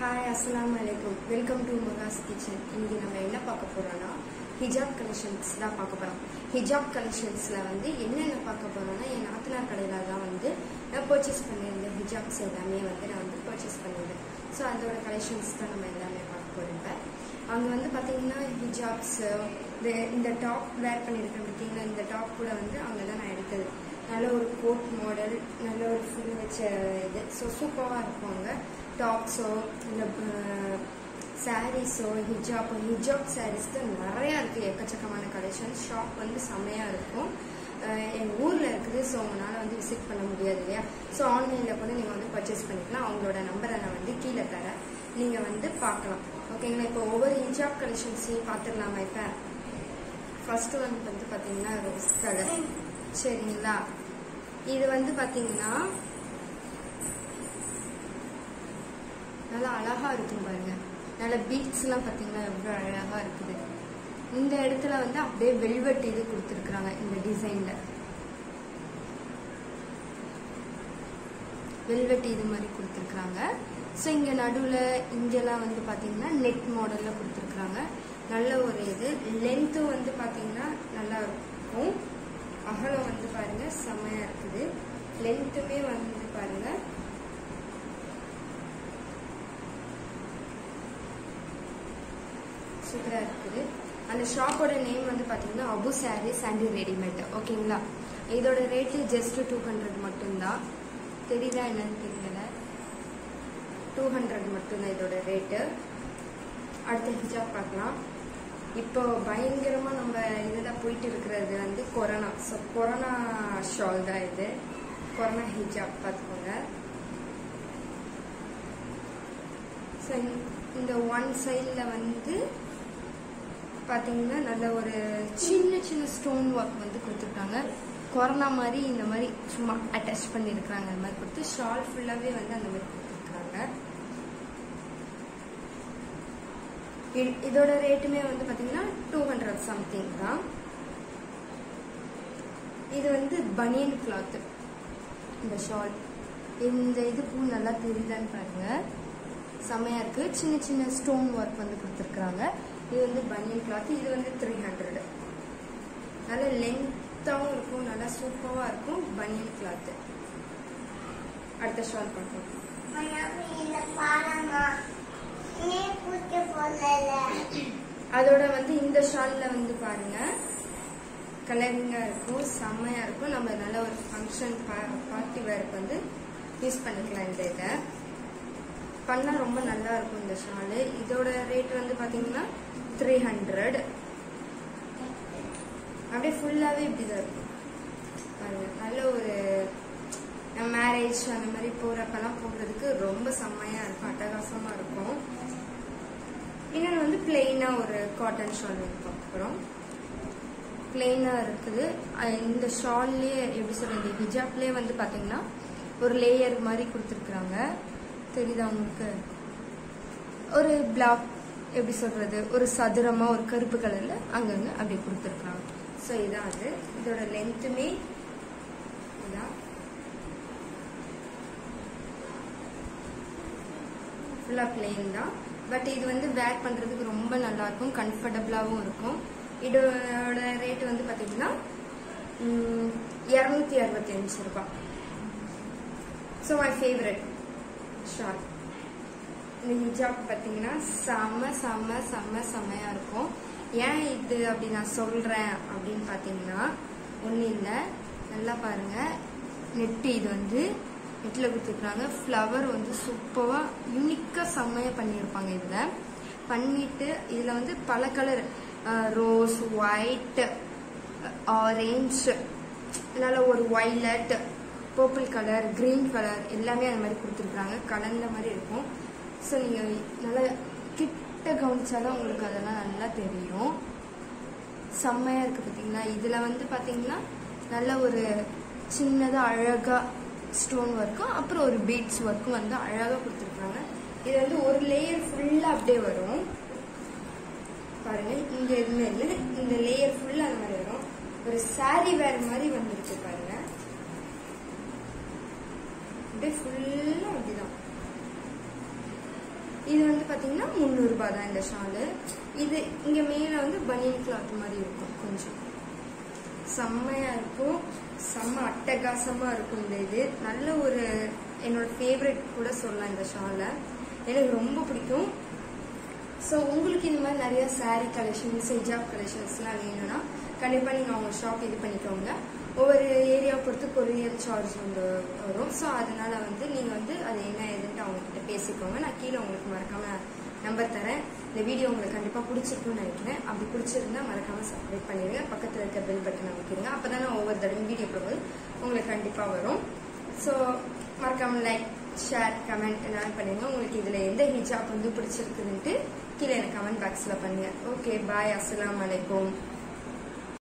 Hi அஸ்ஸலாமு அலைக்கும் welcome to முகாஸ் kitchen இன்னைக்கு நம்ம என்ன பார்க்க போறோம்னா ஹிஜாப் கலெக்ஷன்ஸ் தான் பார்க்க போறோம் ஹிஜாப் கலெக்ஷன்ஸ்ல வந்து என்னென்ன பார்க்க போறோம்னா என் நாத்தனார் கடையில தான் வந்து நான் பர்ச்சேஸ் பண்ணியிருந்தேன் ஹிஜாப்ஸ் எல்லாமே வந்து நான் வந்து பர்ச்சேஸ் பண்ணியிருந்தேன் ஸோ அதோட கலெக்ஷன்ஸ் தான் நம்ம எல்லாமே பார்க்க போறோம் இப்ப. அங்க வந்து பாத்தீங்கன்னா ஹிஜாப்ஸ் இந்த இந்த டாப் வேர் பண்ணியிருக்கேன் பார்த்தீங்கன்னா இந்த டாப் கூட வந்து அங்கே தான் நான் எடுத்தது நல்ல ஒரு கோட் மாடல் நல்ல ஒரு ஃபுல் வச்ச இது ஸோ சூப்பராக இருக்கும் அங்கே டாப்ஸோ இல்லை சாரீஸோ ஹிஜாப் ஹிஜாப் சாரீஸ் தான் நிறையா இருக்குது எக்கச்சக்கமான கலெக்ஷன் ஷாப் வந்து செம்மையாக இருக்கும் எங்கள் ஊரில் இருக்குது ஸோ உங்களால் வந்து விசிட் பண்ண முடியாது இல்லையா ஸோ ஆன்லைனில் கூட நீங்கள் வந்து பர்ச்சேஸ் பண்ணிக்கலாம் அவங்களோட நம்பரை நான் வந்து கீழே தரேன் நீங்கள் வந்து பார்க்கலாம் ஓகேங்களா இப்போ ஒவ்வொரு ஹிஜாப் கலெக்ஷன்ஸையும் பார்த்துடலாமா இப்போ ஃபர்ஸ்ட் ஒன் வந்து பார்த்தீங்கன்னா ரோஸ் கலர் சரிங்களா இது வந்து பார்த்தீங்கன்னா நல்லா அழகா இருக்கும் பாருங்க நல்ல பீட்ஸ் எல்லாம் பார்த்தீங்கன்னா எவ்வளோ அழகா இருக்குது இந்த இடத்துல வந்து அப்படியே வெல்வெட் இது கொடுத்துருக்குறாங்க இந்த டிசைன்ல வெல்வெட் இது மாதிரி கொடுத்துருக்குறாங்க ஸோ இங்கே நடுவில் இங்கெல்லாம் வந்து பார்த்தீங்கன்னா நெட் மாடலில் கொடுத்துருக்குறாங்க நல்ல ஒரு இது லென்த்தும் வந்து பார்த்தீங்கன்னா நல்லா இருக்கும் அகலம் வந்து பாருங்க செம்மையா இருக்குது லென்த்துமே வந்து பாருங்க சூப்பரா இருக்குது அந்த ஷாப்போட நேம் வந்து பாத்தீங்கன்னா அபு சாரீஸ் அண்ட் ரெடிமேட் ஓகேங்களா இதோட ரேட்டு ஜஸ்ட் டூ ஹண்ட்ரட் மட்டும்தான் தெரியுதா என்னன்னு தெரியல டூ ஹண்ட்ரட் மட்டும்தான் இதோட ரேட்டு அடுத்த ஹிஜாப் பார்க்கலாம் இப்போ பயங்கரமா நம்ம இதுல போயிட்டு இருக்கிறது வந்து கொரோனா ஸோ கொரோனா ஷால் தான் இது கொரோனா ஹிஜாப் பார்த்துக்கோங்க ஸோ இந்த ஒன் சைடில் வந்து பார்த்தீங்கன்னா நல்ல ஒரு சின்ன சின்ன ஸ்டோன் ஒர்க் வந்து கொடுத்துருக்காங்க கொரோனா மாதிரி இந்த மாதிரி சும்மா அட்டாச் பண்ணியிருக்கிறாங்க அந்த மாதிரி கொடுத்து ஷால் ஃபுல்லாகவே வந்து அந்த மாதிரி கொடுத்துருக்காங்க இ- இதோட ரேட்டுமே வந்து பாத்தீங்கன்னா டூ ஹண்ட்ரட் சம்திங் தான் இது வந்து பனியன் கிளாத் இந்த ஷால் இந்த இது பூ நல்லா தெரியுதான்னு பாருங்க செமையா இருக்கு சின்ன சின்ன ஸ்டோன் ஒர்க் வந்து கொடுத்துருக்காங்க இது வந்து பனியன் கிளாத் இது வந்து த்ரீ ஹண்ட்ரட் நல்ல லென்த்தாகவும் இருக்கும் நல்லா சூப்பராக இருக்கும் பனியன் கிளாத் அடுத்த ஷால் பார்க்கலாம் அதோட வந்து இந்த ஷால்ல வந்து பாருங்க கலரிங்கா இருக்கும் செம்மையா இருக்கும் நம்ம நல்ல ஒரு ஃபங்க்ஷன் பார்ட்டி வேருக்கு வந்து யூஸ் பண்ணிக்கலாம் இந்த இதை பண்ணா ரொம்ப நல்லா இருக்கும் இந்த ஷாலு இதோட ரேட் வந்து பாத்தீங்கன்னா த்ரீ ஹண்ட்ரட் அப்படியே ஃபுல்லாவே இப்படிதான் இருக்கும் பாருங்க நல்ல ஒரு மேரேஜ் அந்த மாதிரி போறப்பெல்லாம் போடுறதுக்கு ரொம்ப செம்மையா இருக்கும் அட்டகாசமா இருக்கும் இன்னொன்று வந்து பிளெயினா ஒரு காட்டன் ஷால் வந்து பார்க்க போறோம் பிளெயினா இருக்குது அஹ் இந்த ஷால்லே எப்படி சொல்றது ஹிஜாப்லேயே வந்து பாத்தீங்கன்னா ஒரு லேயர் மாதிரி கொடுத்துருக்குறாங்க தெரியுதா உங்களுக்கு ஒரு பிளாக் எப்படி சொல்றது ஒரு சதுரமா ஒரு கருப்பு கலர்ல அங்கங்க அப்படி கொடுத்துருக்காங்க ஸோ இதான் அது இதோட லென்த்துமே இதான் ஃபுல்லாக பிளெயின் தான் பட் இது வந்து வேர் பண்ணுறதுக்கு ரொம்ப நல்லா இருக்கும் கம்ஃபர்டபுளாகவும் இருக்கும் இதோட ரேட் வந்து பார்த்தீங்கன்னா இரநூத்தி அறுபத்தி அஞ்சு ரூபாய் ஸோ மை ஃபேவரட் ஷால் இந்த ஹிஜாப் பார்த்தீங்கன்னா செம்ம செம்ம செம்ம செம்மையாக இருக்கும் ஏன் இது அப்படி நான் சொல்கிறேன் அப்படின்னு பார்த்தீங்கன்னா ஒன்றும் இல்லை நல்லா பாருங்க நெட்டு இது வந்து நெட்டில் கொடுத்துருக்குறாங்க ஃப்ளவர் வந்து சூப்பராக யூனிக்காக செம்மையாக பண்ணியிருப்பாங்க இதில் பண்ணிட்டு இதில் வந்து பல கலர் ரோஸ் ஒயிட் ஆரேஞ்ச் நல்ல ஒரு violet purple colour green colour எல்லாமே அந்த மாதிரி கொடுத்துருக்குறாங்க கலந்த மாதிரி இருக்கும் ஸோ நீங்கள் நல்லா கிட்ட கவனிச்சாதான் உங்களுக்கு அதெல்லாம் நல்லா தெரியும் செம்மையாக இருக்குது பார்த்தீங்களா இதில் வந்து பார்த்தீங்கன்னா நல்ல ஒரு சின்னதாக அழகாக ஸ்டோன் ஒர்க்கும் அப்புறம் ஒரு பீட்ஸ் ஒர்க்கும் வந்து அழகாக கொடுத்துருக்காங்க இது வந்து ஒரு லேயர் ஃபுல்லாக அப்படியே வரும் பாருங்க இங்க இருந்து இந்த லேயர் ஃபுல்லா அந்த மாதிரி வரும் ஒரு saree வேர் மாதிரி வந்துருக்கு பாருங்க அப்படியே ஃபுல்லா அப்படிதான் இது வந்து பார்த்தீங்கன்னா முந்நூறுரூபா தான் இந்த ஷாலு இது இங்கே மேலே வந்து பனியன் கிளாத் மாதிரி இருக்கும் கொஞ்சம் செம்மையாக இருக்கும் செம்ம அட்டகாசமாக இருக்கும் இந்த இது நல்ல ஒரு என்னோட ஃபேவரட் கூட சொல்லலாம் இந்த ஷாலை எனக்கு ரொம்ப பிடிக்கும் ஸோ உங்களுக்கு இந்த மாதிரி நிறைய saree கலெக்ஷன்ஸ் ஹிஜாப் கலெக்ஷன்ஸ்லாம் வேணும்னா கண்டிப்பாக நீங்கள் அவங்க ஷாப் இது பண்ணிக்கோங்க ஒவ்வொரு ஏரியாவை பொறுத்து கொரியர் சார்ஜ் வந்து வரும் ஸோ அதனால வந்து நீங்கள் வந்து அது என்ன ஏதுன்ட்டு அவங்க கிட்ட பேசிக்கோங்க நான் கீழே உங்களுக்கு மறக்காம நம்பர் தரேன் இந்த வீடியோ உங்களுக்கு கண்டிப்பாக பிடிச்சிருக்கும்னு நினைக்கிறேன் அப்படி பிடிச்சிருந்தா மறக்காம சப்ஸ்கிரைப் பண்ணிடுங்க பக்கத்தில் இருக்க பெல் பட்டன் அமைக்கிறீங்க அப்போ தான் நான் ஒவ்வொரு தடவையும் வீடியோ போடும்போது உங்களுக்கு கண்டிப்பாக வரும் ஸோ மறக்காம லைக் ஷேர் கமெண்ட் எல்லாம் பண்ணுங்க உங்களுக்கு இதில் எந்த ஹிஜாப் வந்து பிடிச்சிருக்குதுன்ட்டு கீழே எனக்கு கமெண்ட் பாக்ஸில் பண்ணுங்க ஓகே பாய் அஸ்ஸலாமு அலைக்கும்